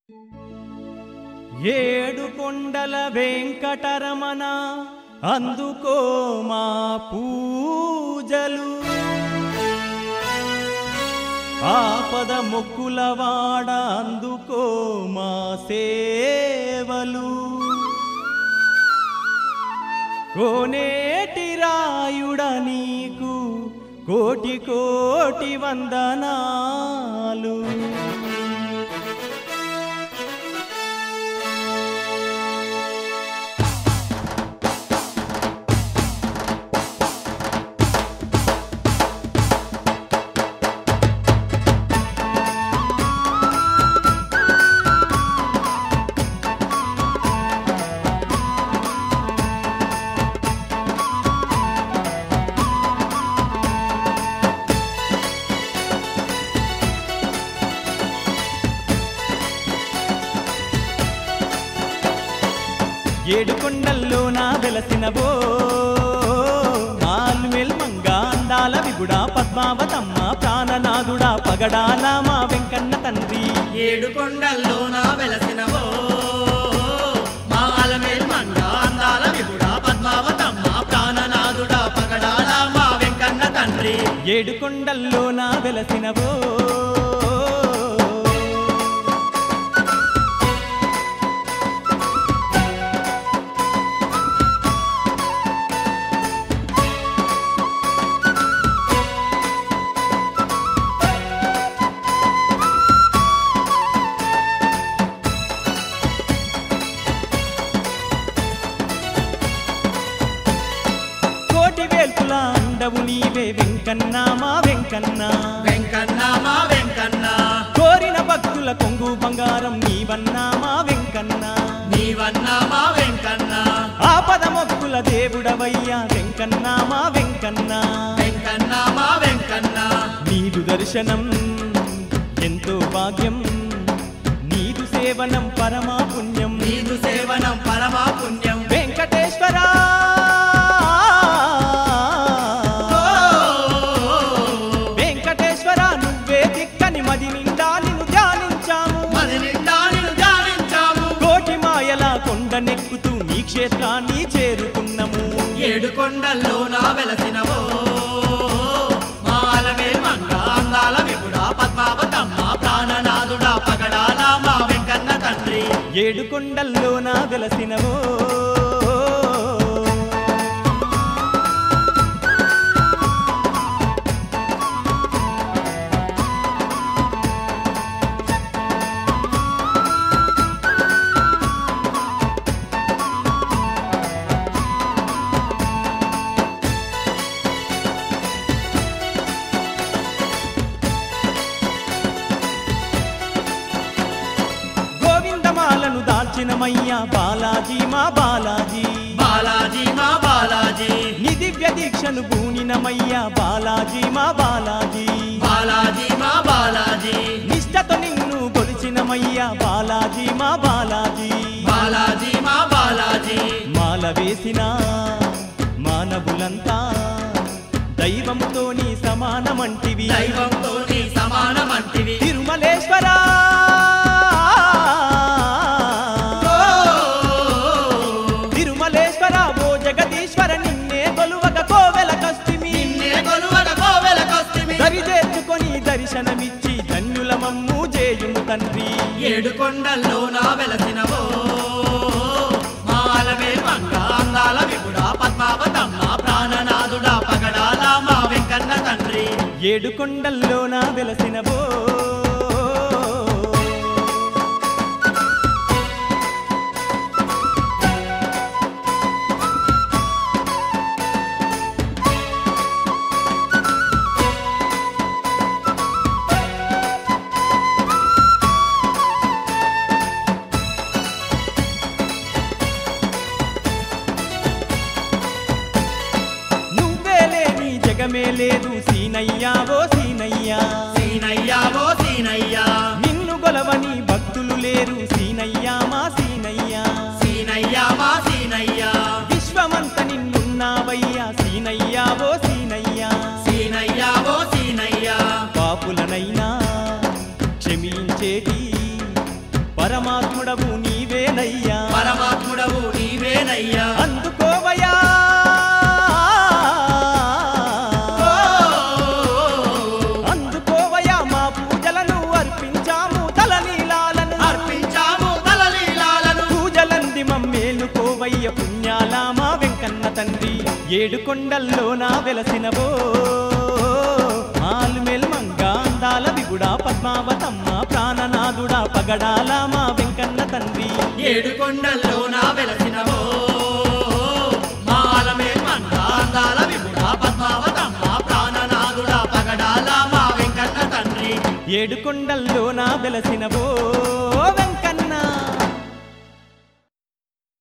ఏడు కొండల వెంకటరమణ అందుకో మా పూజలు ఆపద మొక్కులవాడ అందుకో మా సేవలు కోనేటి రాయుడ నీకు కోటి కోటి వందనాలు ఏడు కొండల్లో నా వెలసినవో మాల్మెల్ మంగా అందాల విగుడా పద్మావతమ్మ ప్రాణనాథుడా పగడాల మా వెంకన్న తండ్రి ఏడు కొండల్లో నా వెలసినవో మా అలమేల్ మంగ అందాల విగుడా పద్మావతమ్మ ప్రాణనాథుడా పగడాల మా వెంకన్న తండ్రి ఏడు కొండల్లో నా వెలసినవో కోటి వేల్పుల అండవు నీవే వెంకన్న మా వెంకన్న వెంకన్న మా వెంకన్న కోరిన భక్తుల కొంగు బంగారం నీవన్నా మా వెంకన్న నీవన్న మా వెంకన్న ఆపద మొక్కుల దేవుడవయ్యా వెంకన్న మా వెంకన్న వెంకన్న మా వెంకన్న నీదు దర్శనం ఎంతో భాగ్యం నీదు సేవనం పరమా పుణ్యం నీదు సేవనం పరమా పుణ్యం వెంకటేశ్వర వెంకటేశ్వర నువ్వే దిక్కని మది నిండా నిన్ను ధ్యానించాము మది నిండా నిన్ను ధ్యానించాము కోటి మాయల కొండనెక్కుతూ నీ క్షేత్రాన్ని చేరుకున్నము ఏడు కొండల్లో నా వెలసినవో మా అలమేల్ మంగ అందాల విగుడా పద్మావతమ్మ ప్రాణనాథుడా పగడాల మా వెంకన్న తండ్రి ఏడు కొండల్లో నా వెలసినవో గోవిందమాలను దాల్చినమయ్యా బాలాజీ మా బాలాజీ బాలాజీ మా బాలాజీ నీ దివ్య దీక్షను పూనినమయ్యా బాలాజీ మా బాలాజీ బాలాజీ మా బాలాజీ నిష్టతో నిన్ను కొలిచినమయ్యా బాలాజీ మా బాలాజీ బాలాజీ మా బాలాజీ మాల వేసిన మానవులంతా దైవముతో నీ సమానమంటివి దైవంతో నీ సమానమంటివి తిరుమలేశ్వర తిరుమలేశ్వర ఓ జగదీశ్వర నిన్నే కొలువగ కోవెల కస్తిమి నిన్నే కొలువల కోవెలకొస్తిమి దరి చేర్చుకొని దర్శనమిచ్చి ధన్యుల మమ్ము చేయుము తండ్రి ఏడు కొండల్లో నా వెలసినవో మా అలమేల్ మంగ అందాల విగుడా పద్మావతమ్మ ప్రాణనాథుడా పగడాల మా వెంకన్న తండ్రి ఏడు కొండల్లో నా వెలసినవో నువ్వే లేని జగమే లేదు సీనయ్యా ఓ సీనయ్యా సీనయ్యా ఓ సీనయ్యా నిన్ను గొలవని భక్తులు లేరు సీనయ్యా మా సీనయ్యా సీనయ్యా మా సీనయ్యా విశ్వమంత నిన్నున్నావయ్యా సీనయ్యా ఓ సీనయ్యా సీనయ్యా ఓ సీనయ్యా పాపులనైనా క్షమించేటి పరమాత్ముడవు నీవేనయ్యా పరమాత్ముడవు నీవేనయ్యా అందుకోవయా ఓ, అందుకోవయా మా పూజలను అర్పించాము తలనీలాలను అర్పించాము తలలీలాలను పూజలంది మమ్మేలుకోవయ్య పుణ్యాల మా వెంకన్న తండ్రి ఏడు కొండల్లో నా వెలసినవో మాలుమేల్ మంగా అందాల విగుడా పద్మావతమ్మ ప్రాణనాథుడా పగడాల మా వెంకన్న తండ్రి ఏడు కొండల్లో నా వెలసినవో మాలమే మందాందాల విముడా పద్మావతమ్మ ప్రాణనాథుడా పగడాల మా వెంకన్న తండ్రి ఏడు కొండల్లో నా వెలసినవో వెంకన్న